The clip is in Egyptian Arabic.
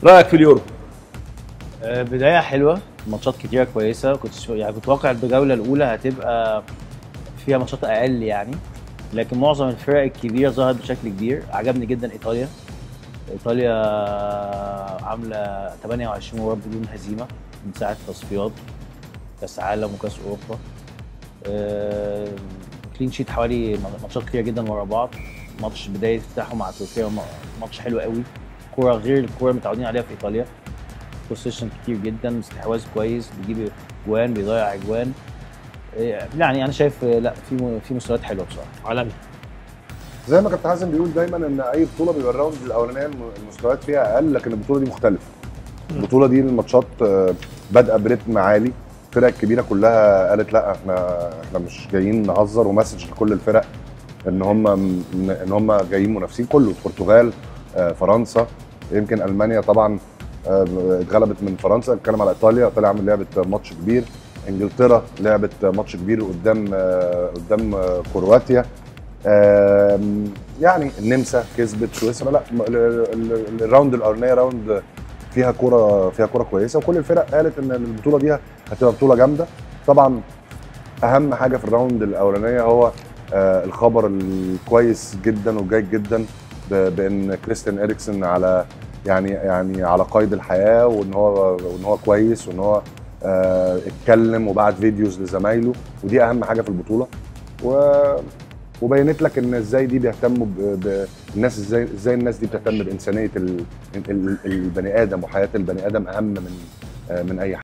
رايك في اليورو آه، بدايه حلوه ماتشات كتيره كويسه كنت شو- يعني كنت واقع الجوله الاولى هتبقى فيها ماتشات اقل يعني لكن معظم الفرق الكبيره ظهرت بشكل كبير عجبني جدا ايطاليا ايطاليا عامله 28 مباراه بدون هزيمه من ساعه التصفيات كاس عالم وكاس اوروبا آه، كلين شيت حوالي ماتشات كتيره جدا ورا بعض ماتش بدايه افتتاحه مع تركيا ماتش حلو قوي كوره غير الكوره اللي متعودين عليها في ايطاليا بوزيشن كتير جدا استحواذ كويس بيجيب جوان بيضيع اجوان إيه، يعني انا شايف آه، لا في م- في مستويات حلوه بصراحه عالمي زي ما كابتن حازم بيقول دايما ان اي بطوله بيبقى الراوند الاولانيه الم- المستويات فيها اقل لكن البطوله دي مختلفه البطوله دي الماتشات آه، بادئه برتم عالي الفرق الكبيره كلها قالت لا احنا احنا مش جايين نهزر ومسج لكل الفرق ان هم ان هم جايين منافسين كله البرتغال آه، فرنسا يمكن المانيا طبعا آه، اتغلبت من فرنسا اتكلم على ايطاليا ايطاليا عمل لعبه ماتش كبير انجلترا لعبت ماتش كبير قدام آه، قدام آه، كرواتيا آم، يعني النمسا كسبت سويسرا لا م- ال- ال- ال- الراوند الاولانيه راوند فيها كوره فيها كوره كويسه وكل الفرق قالت ان البطوله دي هتبقى بطوله جامده طبعا اهم حاجه في الراوند الاولانيه هو آه، الخبر الكويس جدا والجيد جدا ب- بان كريستيان اريكسن على يعني يعني على قيد الحياه وان هو وان هو كويس وان هو آه، اتكلم وبعت فيديوز لزمايله ودي اهم حاجه في البطوله و وبينت لك ان ازاي دي بيهتموا ب... ب... الناس ازاي ازاي الناس دي بتهتم بانسانيه ال... ال... البني ادم وحياه البني ادم اهم من آه، من اي حاجه